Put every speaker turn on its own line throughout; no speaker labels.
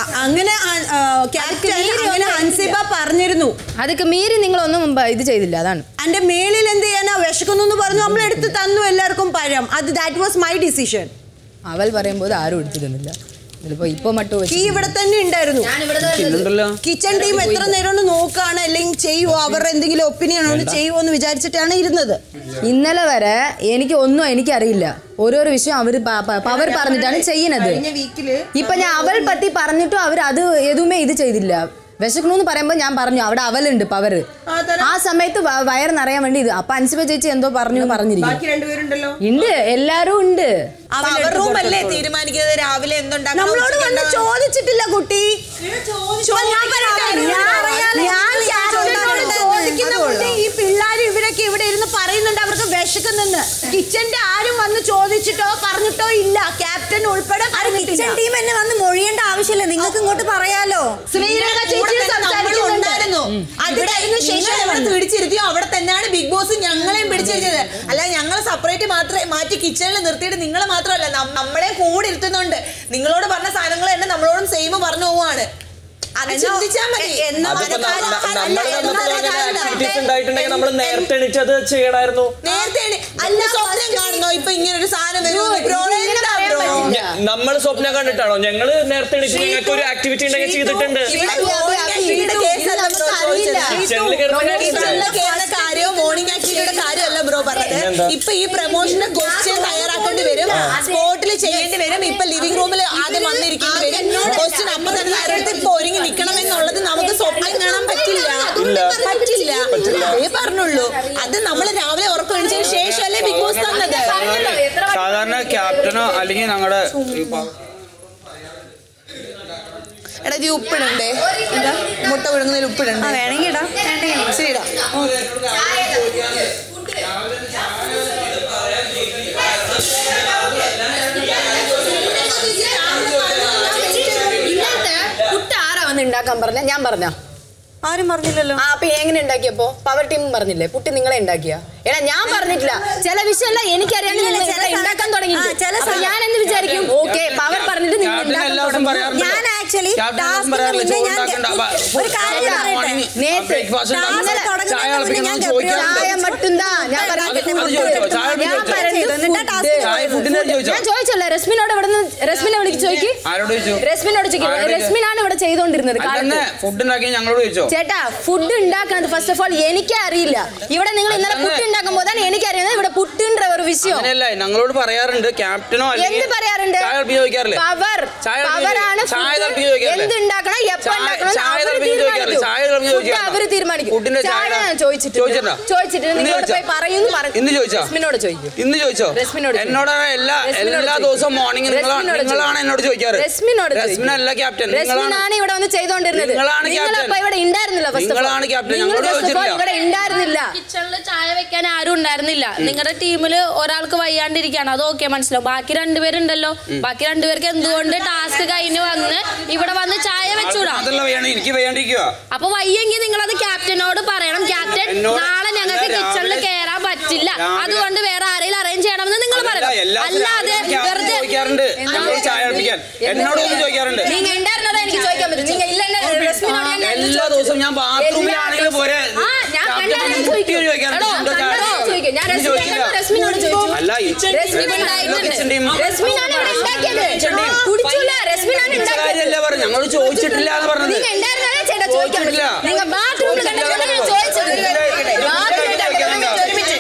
അ- അങ്ങനെ ആ- ആ, ക്യാപ്റ്റൻ അങ്ങനെ ഹൻസിബ പറഞ്ഞിരുന്നു
അതൊക്കെ മീറി നിങ്ങളൊന്നും മുമ്പ് ഇത് ചെയ്തില്ല അതാണ്
എന്റെ മേളിൽ എന്ത് ചെയ്യാനാ വിശക്കുന്നു എന്ന് പറഞ്ഞു നമ്മൾ എടുത്ത് തന്നു എല്ലാവർക്കും പഴം അത് ദാറ്റ് വാസ് മൈ ഡിസിഷൻ
അവൾ പറയുമ്പോൾ ആരും എടുത്തു തന്നില്ല ഇതിലിപ്പോ ഇപ്പൊ മട്ടു
കീ ഇവിടെ തന്നെ ഉണ്ടായിരുന്നു
പിന്നുണ്ടല്ലോ
കിച്ചൺ ടീം എത്ര നേരം കൊണ്ട് നോക്കാണ് അല്ലെങ്കിൽ ചെയ്യുവോ അവരുടെ എന്തെങ്കിലും ഒപ്പീനിയൻ ഉണ്ട് ചെയ്യുവോ എന്ന് വിചാരിച്ചിട്ടാണ് ഇരുന്നത്
ഇന്നലെ വരെ എനിക്ക് ഒന്നും എനിക്കറിയില്ല ഓരോരോ വിഷയം അവര് പവർ പറഞ്ഞിട്ടാണ് ചെയ്യുന്നത്
കഴിഞ്ഞ വീക്കില്
ഇപ്പൊ ഞാൻ അവൾ പറ്റി പറഞ്ഞിട്ടും അവർ അത് എതുമേ ഇത് ചെയ്തില്ല വിശക്കണമെന്ന് പറയുമ്പോൾ ഞാൻ പറഞ്ഞു അവിടെ അവലുണ്ട് പവർ ആ സമയത്ത് വ- വയറ് നിറയാൻ വേണ്ടി ഇത് അപ്പൊ അൻസിബ ചേച്ചി എന്തോ പറഞ്ഞു പറഞ്ഞിരിക്കും
ബാക്കി രണ്ടുപേരുണ്ടല്ലോ
ഉണ്ട് എല്ലാരും ഉണ്ട്
പവർ റൂം അല്ലേ തീരുമാനിക്കുന്നത് രാവിലെ എന്തുണ്ടാക്കണം
നമ്മളോട് വന്ന് ചോദിച്ചിട്ടില്ല കുട്ടി ഞാൻ പറയട്ടെ, ഞാൻ- ഞാൻ ക്യാപ്റ്റനോട് ചോദിക്കുന്ന കുട്ടി ഈ പിള്ളേരും ഇവരൊക്കെ ഇവിടെ ഇരുന്ന് പറയുന്നുണ്ട് അവർക്ക് വിശക്കുന്നെന്ന് കിച്ചന്റെ ആരും വന്ന് ചോദിച്ചിട്ടോ പറഞ്ഞിട്ടോ ഇല്ല ക്യാപ്റ്റൻ ഉൾപ്പെടെ
കിച്ചൺ ടീം എന്നെ വന്ന് മൊഴിയേണ്ട ആവശ്യമില്ല നിങ്ങൾക്ക് ഇങ്ങോട്ട് പറയാലോ
ശ്രീരേഖ ചേച്ചി സംസാരിക്കുന്നുണ്ട്
ഉണ്ടായിരുന്നു
അത് കഴിഞ്ഞ ശേഷം
എവിടെ പിടിച്ചിരുത്തിയോ അവിടെ തന്നെയാണ് ബിഗ് ബോസ് ഞങ്ങളെയും പിടിച്ചിരുത്തിയത് അല്ല ഞങ്ങൾ സെപ്പറേറ്റ് മാത്രമേ മാറ്റി കിച്ചണിൽ നിർത്തിയിട്ട് നിങ്ങളെ മാത്രമല്ല നം- നമ്മളെ കൂടെ ഇരുത്തുന്നുണ്ട് നിങ്ങളോട് പറഞ്ഞ സാധനങ്ങൾ തന്നെ നമ്മളോടും സെയിം പറഞ്ഞു പോവാണ് അത് ചിന്തിച്ചാൽ മതി
എന്നാ
അതിപ്പോ
അത് കാര്യം-
നമ്മൾ
അല്ല,
വന്നപ്പോ
എന്നാ
ഇങ്ങനെ
കാര്യം-
ആക്ടിവിറ്റീസ് ഉണ്ടായിട്ടുണ്ടെങ്കിൽ നമ്മൾ നേരത്തെ എണീച്ചത് ചെയ്യണമായിരുന്നു
നേരത്തെ അല്ല സ്വപ്നം കാണുന്നോ ഇപ്പൊ ഇങ്ങനെ ഒരു സാധനം വരുമോ ബ്രോ എന്താ ബ്രോ
നമ്മൾ സ്വപ്നം കണ്ടിട്ടാണോ ഞങ്ങള് നേരത്തെ എണീച്ച് ഞങ്ങൾക്ക് ഒരു ആക്ടിവിറ്റി ഉണ്ടെങ്കിൽ ചെയ്തിട്ടുണ്ട്
ഇവിടെ morning activity കേസല്ല bro ചോദിച്ചത്.
കിച്ചണിൽ കയറുന്ന കാര്യം
കിച്ചണിലെ കേറുന്ന കാര്യവും മോർണിംഗ് ആക്ടിവിറ്റിയുടെ കാര്യമല്ല ബ്രോ പറഞ്ഞത്
പിന്നെന്താ?
ഇപ്പൊ ഈ പ്രൊമോഷന്റെ ക്വസ്റ്റ്യൻ തയ്യാറാക്കേണ്ടി വരും സ്പോട്ടിൽ ചെയ്യേണ്ടി വരും ഇപ്പൊ ലിവിംഗ് റൂമിൽ ആദ്യം വന്നിരിക്കേണ്ടി വരും ക്വസ്റ്റ്യൻ അപ്പൊ തന്നെ തയ്യാറെടുത്ത് ഇപ്പൊ ഒരുങ്ങി നിൽക്കണം എന്നുള്ളത് നമുക്ക് സ്വപ്നം കാണാൻ പറ്റില്ല പറ്റില്ല അതേ പറഞ്ഞുള്ളൂ അത് നമ്മൾ രാവിലെ ഉറക്കം എണിച്ചതിന് ശേഷമല്ലേ ബിഗ് ബോസ് തന്നത്
സാധാരണ ക്യാപ്റ്റനോ അല്ലെങ്കിൽ ഞങ്ങളുടെ
എടാ ഇത് ഉപ്പിടണ്ടേ എന്താ മുട്ട വിഴുങ്ങുന്നതിൽ ഉപ്പിടണ്ടേ
വേണമെങ്കിൽ ഇടാം
ശരി ഇടാം
ഇന്നത്തെ പുട്ട് ആരാ വന്ന് ഉണ്ടാക്കാൻ പറഞ്ഞ ഞാൻ പറഞ്ഞ
ആരും പറഞ്ഞില്ലല്ലോ
ആ അപ്പൊ എങ്ങനെ ഉണ്ടാക്കിയപ്പോ പവർ ടീം പറഞ്ഞില്ലേ പുട്ട് നിങ്ങളെ ഉണ്ടാക്കിയ എടാ ഞാൻ പറഞ്ഞിട്ടില്ല ചില വിഷയമല്ല എനിക്കറിയാണ്ട്
ഇല്ല,
നിങ്ങൾ
ചില
ഇവിടെ
സമയത്ത്
ഉണ്ടാക്കാൻ തുടങ്ങി
ആ, ചില
അപ്പൊ
സമയത്ത്
ഞാൻ എന്ത് വിചാരിക്കും ഓക്കെ പവർ പറഞ്ഞിട്ട് നിങ്ങൾ
ക്യാപ്റ്റൻ
ഉണ്ടാക്കാൻ
എല്ലാ ദിവസവും
തുടങ്ങും.
പറയാറുണ്ടല്ലോ
ഞാൻ actually
ക്യാപ്റ്റൻ എല്ലാ ദിവസവും
task
പറയാറില്ല
ന് മുന്നേ
ചോറ്
ഞാൻ
ഉണ്ടാക്കണ്ട
ഒരു കാര്യം പറയട്ടെ.
നേരത്തെ
ബ്രേക്ക്ഫാസ്റ്റ്
task
ഉണ്ടാക്കണ്ട
തുടങ്ങുന്നതിന്
ചായ
മുന്നേ ഞാൻ
കളിപ്പിക്കണം
ഗബ്രിയോട്
ചോദിക്കാറുണ്ട്
ചായ മട്ടുന്താ ഞാൻ
അത്
പറയാം
അത് ചോദിച്ചോ ചായ
ഞാൻ
ചോദിച്ചോ
പറയുന്നത്
എന്നിട്ടാ task
food.
ചായ ഫുഡിനെ ചോദിച്ചോ
ഞാൻ ചോദിച്ചല്ലേ റസ്മിനോട് ഇവിടെ റസ്മിനെ വിളിച്ച് ചോദിക്ക്
ആരോട് ചോദിച്ചു
റസ്മിനോട് ചോദിക്കും
ആരോട് ചോദിച്ചു?
റസ്മിനാണ് ഇവിടെ ചെയ്തോണ്ടിരുന്നത് കാലത്ത്
അല്ലെന്നെ ഫുഡ് ഉണ്ടാക്കി ഞങ്ങളോട് ചോദിച്ചോ
ചേട്ടാ ഫുഡ് ഉണ്ടാക്കുന്നത് ഫസ്റ്റ് ഓഫ് ഓൾ എനിക്ക് അറിയില്ല ഇവിടെ നിങ്ങൾ ഇന്നലെ
അതന്നെ.
പുട്ട് ഉണ്ടാക്കുമ്പോൾ തന്നെ എനിക്കറിയുന്നത് ഇവിടെ പുട്ടിன்ற ഒരു വിഷയം
അങ്ങനെയല്ല ഞങ്ങളോട് പറയാറുണ്ട് ക്യാപ്റ്റനോ അല്ലെങ്കിൽ
എന്ത് പറയാറുണ്ട്
ചായ കളിപ്പിച്ച് ചോദിക്കാറില്ലേ
പവർ
ചായ
പവർ ആണ്
ചായ
food.
തിളപ്പിച്ച് ചോദിക്കാറില്ലേ?
എന്ത് ഉണ്ടാക്കണം എപ്പോ
ചായ-
ഉണ്ടാക്കണം
ചായ
അവര്
തിളപ്പിച്ച് ചോദിക്കാറില്ലേ?
തീരുമാനിക്കും
ചായ തിളപ്പിച്ച്
ഫുഡ്
ചോദിക്കാറില്ല?
അവര് തീരുമാനിക്കും
ഫുഡിന്റെ
ചായ
ചായ
ഞാൻ ചോദിച്ചിട്ടുണ്ട്
ചോദിച്ചിട്ടുണ്ടോ?
ചോദിച്ചിട്ട്
ഇന്ന്
നിങ്ങളോട്
ചോദിച്ചോ?
പോയി പറയുന്നു പറഞ്ഞു
ഇന്ന് ചോദിച്ചോ?
റസ്മിനോട് ചോദിക്കും
ഇന്ന് ചോദിച്ചോ
റസ്മിനോട് ചോദിക്കും.
എന്നോടാണ് എല്ലാ
റസ്മിനോട്
എല്ലാ
ചോദിക്കും.
ദിവസവും മോർണിംഗ്
റസ്മിനോട്
നിങ്ങളാണ്
ചോദിക്കും.
എന്നോട് ചോദിക്കാറ്
റസ്മിനോട്
റസ്മിനല്ല ക്യാപ്റ്റൻ നിങ്ങളാണ്
റസ്മിനാണ് ഇവിടെ വന്ന് ചെയ്തോണ്ടിരുന്നത്
നിങ്ങളാണ്
നിങ്ങളപ്പോ
ക്യാപ്റ്റൻ.
ഇവിടെ ഉണ്ടായിരുന്നില്ല first of all.
നിങ്ങളാണ് ക്യാപ്റ്റൻ.
നിങ്ങൾ
ഞങ്ങളോട്
first of all
ചോദിച്ചിട്ടില്ല.
ഇവിടെ ഉണ്ടായിരുന്നില്ല
കിച്ചണില് ചായ വെക്കാൻ ആരും ഉണ്ടായിരുന്നില്ല നിങ്ങളുടെ ടീമില് ഒരാൾക്ക് വയ്യാണ്ടിരിക്കുകയാണ് അത് ഓക്കെ മനസ്സിലാവും ബാക്കി രണ്ടുപേരുണ്ടല്ലോ ബാക്കി രണ്ടുപേർക്ക് എന്തുകൊണ്ട് ടാസ്ക് കഴിഞ്ഞ് വന്ന് ഇവിടെ വന്ന് ചായ വെച്ചൂടാ
അതല്ല വേണം എനിക്ക് വേണ്ടിരിക്കുക
അപ്പൊ വയ്യെങ്കിൽ നിങ്ങൾ അത് ക്യാപ്റ്റനോട് പറയണം ക്യാപ്റ്റൻ
എന്നോട്
നാളെ ഞങ്ങൾക്ക്
അല്ല,
കിച്ചണിൽ
രാവിലെ-
കയറാൻ പറ്റില്ല
രാവിലെ-
അതുകൊണ്ട് വേറെ ആരെങ്കിലും അറേഞ്ച് ചെയ്യണമെന്ന് നിങ്ങൾ പറയണം
എല്ലാ
അല്ലാതെ വെറുതെ
ചോദിക്കാറുണ്ട് ഞങ്ങളോട് ചായ കളിപ്പിക്കാൻ എന്നോട് ഒന്ന് ചോദിക്കാറുണ്ട്
നീங்க ഉണ്ടായിരുന്നതാ എനിക്ക് ചോദിക്കാൻ പറ്റും നീங்க ഇല്ല റസ്മിനോട് ഞാൻ രണ്ട്
എല്ലാ ദിവസവും ഞാൻ ബാത്റൂമിലാണെങ്കിലും പോരെ
ആ, ഞാൻ
ക്യാപ്റ്റൻ
കണ്ടാലും
കുട്ടി
ചോദിക്കും.
ചോദിക്കാറുണ്ട്
എടോ,
ഉണ്ടോ ചായ?
കണ്ടാലും ചോദിക്കും. ഞാൻ
ഇന്ന്
റസ്മിനെ
ചോദിച്ചില്ല.
കണ്ടു, റസ്മിനോട് ചോദിച്ചു.
അല്ല ഈ
റസ്മിൻ ഉണ്ടായിട്ടുണ്ട്.
കിച്ചൺ ടീം
റസ്മിനാണ് ഇവിടെ ഉണ്ടാക്കിയത്.
Kitchen team.
കുടിച്ചൂല, റസ്മിനാണ്
കുടിച്ച
ഉണ്ടാക്കിയത്.
കാര്യമല്ല പറഞ്ഞു ഞങ്ങളോട് ചോദിച്ചിട്ടില്ല എന്ന് പറഞ്ഞത്
നീங்க ഉണ്ടായിരുന്നതാ ചേട്ടാ ചോദിക്കാൻ പറ്റും.
ചോദിച്ചിട്ടില്ല.
നിങ്ങൾ ബാത്റൂമിൽ കണ്ടപ്പോൾ ഞാൻ ചോദിച്ചത്. ബാത്റൂമിൽ കണ്ടപ്പോൾ ഞാൻ ഒരുമിച്ച്.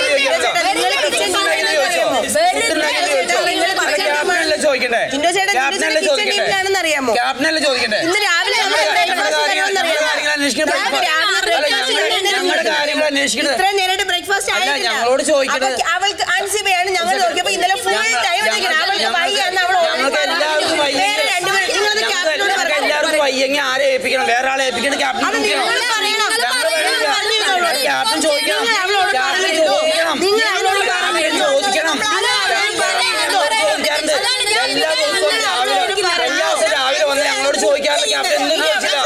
ക്യാപ്റ്റനല്ലേ ചോദിക്കണ്ടേ
ജിൻഡോ ചേട്ടാ, ജിൻഡോ
ക്യാപ്റ്റനല്ലേ
ചേട്ടാ കിച്ചൺ
ചോദിക്കണ്ടേ
ടീമിലാണെന്ന് അറിയാമോ?
ക്യാപ്റ്റനല്ലേ ചോദിക്കണ്ടേ
ഇന്ന് രാവിലെ നമ്മൾ
ഞങ്ങളുടെ
breakfast
കാര്യങ്ങൾ-
എന്താണെന്ന്
ഞങ്ങളുടെ
അറിയാമോ?
കാര്യങ്ങൾ അന്വേഷിക്കണം
രാവിലെ
അല്ല, ഞങ്ങളുടെ- ഞങ്ങളുടെ കാര്യങ്ങൾ അന്വേഷിക്കണത്
ഇത്രയും നേരിട്ട് ബ്രേക്ക്ഫാസ്റ്റ്
അല്ല,
ആയിട്ടില്ല
ഞങ്ങളോട് ചോദിക്കണത്
അവൾക്ക് അവൾക്ക് അൻസിബയാണ് ഞങ്ങൾ നോക്കിയപ്പോ ഇന്നലെ ഫുൾ
ഞങ്ങൾ-
ടൈം
ഞങ്ങൾ-
അവൾക്ക്
ഞങ്ങൾക്ക്
വയ്യാന്ന് അവൾ
ഞങ്ങൾക്ക് എല്ലാവർക്കും
വേറെ രണ്ടുപേരും നിങ്ങൾ അത്
ഞങ്ങൾക്ക്
ക്യാപ്റ്റനോട്
ഞങ്ങൾക്ക് എല്ലാവർക്കും വയ്യെങ്കിൽ ആരെ ഏൽപ്പിക്കണം വേറെ ആളെ ഏൽപ്പിക്കണം ക്യാപ്റ്റൻ
അത് നിങ്ങൾ
ചോദിക്കണം.
പറയണം.
ഞങ്ങൾ
നിങ്ങൾ പറഞ്ഞിരുന്നോളൂ.
ക്യാപ്റ്റൻ ചോദിക്കണം
നിങ്ങൾ അവളോട്
ക്യാപ്റ്റൻ
പറഞ്ഞിരുന്നു.
ചോദിക്കണം
നിങ്ങൾ അവളോട്
ക്യാപ്റ്റൻ
പറഞ്ഞിരുന്നു.
ചോദിക്കണം
നിങ്ങൾ അവളോട് പറഞ്ഞിരുന്നു.
ചോദിക്കാറുണ്ട് എല്ലാ ദിവസവും രാവിലെ എല്ലാ ദിവസവും രാവിലെ വന്ന് ഞങ്ങളോട് ചോദിക്കാറുണ്ട് ക്യാപ്റ്റൻ എന്തും ചോദിച്ചില്ല